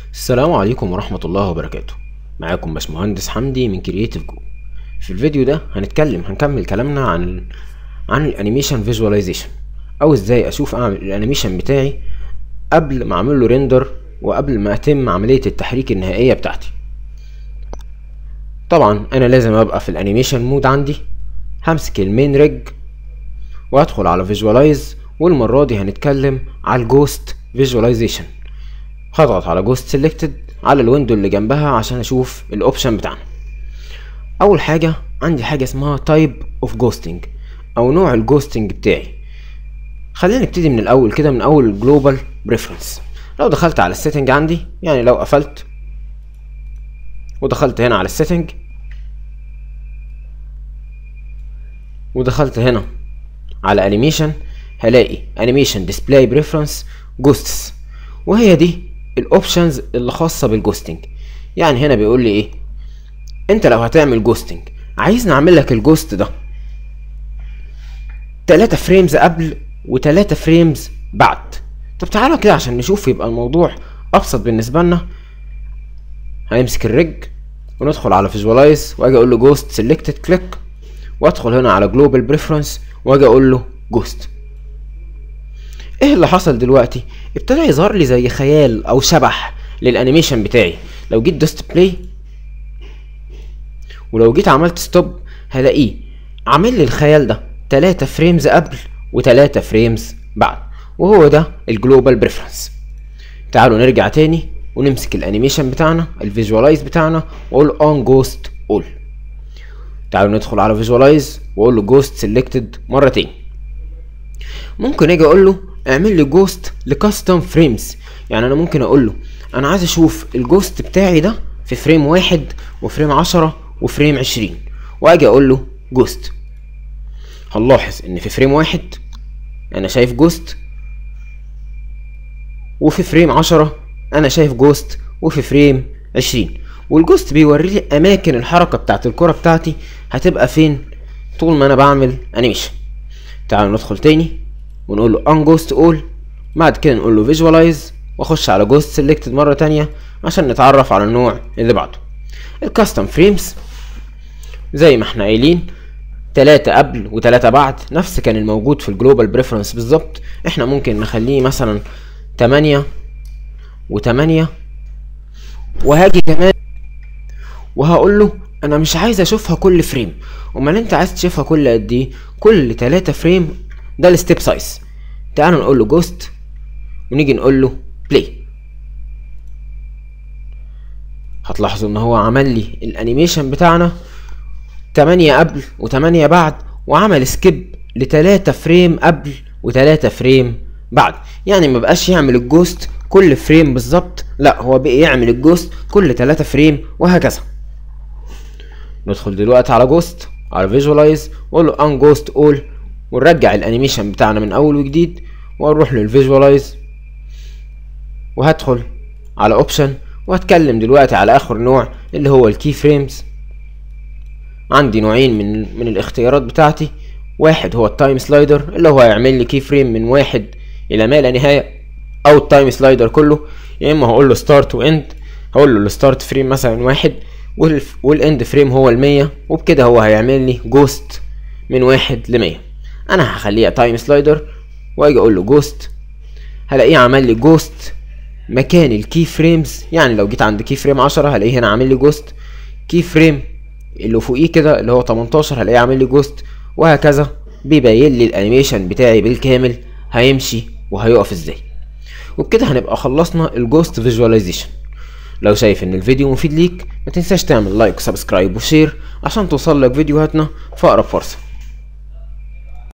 السلام عليكم ورحمة الله وبركاته معاكم باشمهندس حمدي من كرييتيف جو في الفيديو ده هنتكلم هنكمل كلامنا عن ال عن الانيميشن فيجواليزيشن او ازاي اشوف اعمل الانيميشن بتاعي قبل ما اعمل له ريندر وقبل ما اتم عملية التحريك النهائية بتاعتي طبعا انا لازم ابقى في الانيميشن مود عندي همسك المين ريج وادخل على فيجواليز والمرة دي هنتكلم على الجوست فيجواليزيشن هضغط على جوست سيلكتد على الويندو اللي جنبها عشان اشوف الاوبشن بتاعنا اول حاجة عندي حاجة اسمها تايب اوف جوستنج او نوع الجوستنج بتاعي خلينا نبتدي من الاول كده من اول جلوبال بريفرنس لو دخلت على السيتنج عندي يعني لو قفلت ودخلت هنا على السيتنج ودخلت هنا على انيميشن هلاقي انيميشن ديسبلاي بريفرنس جوستس وهي دي الاوبشنز اللي خاصه بالجوستنج يعني هنا بيقول لي ايه انت لو هتعمل جوستنج عايز نعمل لك الجوست ده 3 فريمز قبل و3 فريمز بعد طب تعالى كده عشان نشوف يبقى الموضوع ابسط بالنسبه لنا هنمسك الريج وندخل على فيجوالايز واجي اقول له جوست سيلكتد كليك وادخل هنا على جلوبال بريفرنس واجي اقول له جوست ايه اللي حصل دلوقتي ابتدى يظهر لي زي خيال او شبح للانيميشن بتاعي لو جيت دوست بلاي ولو جيت عملت ستوب هلاقيه عامل لي الخيال ده 3 فريمز قبل و3 فريمز بعد وهو ده الجلوبال بريفرنس تعالوا نرجع تاني ونمسك الانيميشن بتاعنا الفيجوالايز بتاعنا واقول اون جوست اول تعالوا ندخل على فيجوالايز واقول له جوست سيلكتد مره تاني ممكن اجي اقول له اعمل لي جوست لكاستم فريمز يعني انا ممكن اقول له انا عايز اشوف الجوست بتاعي ده في فريم واحد وفريم عشرة وفريم عشرين واجي اقول له جوست هنلاحظ ان في فريم واحد انا شايف جوست وفي فريم عشرة انا شايف جوست وفي فريم عشرين والجوست بيوري لي اماكن الحركة بتاعت الكرة بتاعتي هتبقى فين طول ما انا بعمل انيميشن تعالوا ندخل تاني ونقول له ان جوست اول بعد كده نقول له فيجوالايز واخش على جوست سيلكتد مره تانية عشان نتعرف على النوع اللي بعده الكاستم فريمز زي ما احنا قايلين تلاتة قبل وتلاتة بعد نفس كان الموجود في الجلوبال بريفرنس بالظبط احنا ممكن نخليه مثلا تمانية وتمانية وهاجي كمان وهقول له انا مش عايز اشوفها كل فريم امال انت عايز تشوفها كل قد ايه كل تلاتة فريم ده الستيب سايز تعالوا نقول له جوست ونيجي نقول له بلاي هتلاحظوا ان هو عمل لي الانيميشن بتاعنا تمانية قبل وتمانية بعد وعمل سكيب لتلاتة فريم قبل وتلاتة فريم بعد يعني ما بقاش يعمل الجوست كل فريم بالظبط لا هو بقى يعمل الجوست كل تلاتة فريم وهكذا ندخل دلوقتي على جوست على فيجوالايز واقول له ان جوست اول ونرجع الانيميشن بتاعنا من اول وجديد واروح للفيجوالايز وهدخل على اوبشن وهتكلم دلوقتي على اخر نوع اللي هو الكي فريمز عندي نوعين من من الاختيارات بتاعتي واحد هو التايم سلايدر اللي هو هيعمل لي كي فريم من واحد الى ما لا نهايه او التايم سلايدر كله يا اما هقول له ستارت واند هقول له الستارت فريم مثلا واحد والاند فريم هو المية وبكده هو هيعمل لي جوست من واحد لمية انا هخليها تايم سلايدر واجي اقول له جوست هلاقيه عمل لي جوست مكان الكي فريمز يعني لو جيت عند كي فريم 10 هلاقيه هنا عامل لي جوست كي فريم اللي فوقيه كده اللي هو 18 هلاقيه عامل لي جوست وهكذا بيبين لي الانيميشن بتاعي بالكامل هيمشي وهيقف ازاي وبكده هنبقى خلصنا الجوست فيجواليزيشن لو شايف ان الفيديو مفيد ليك ما تنساش تعمل لايك وسبسكرايب وشير عشان توصل لك فيديوهاتنا في اقرب فرصه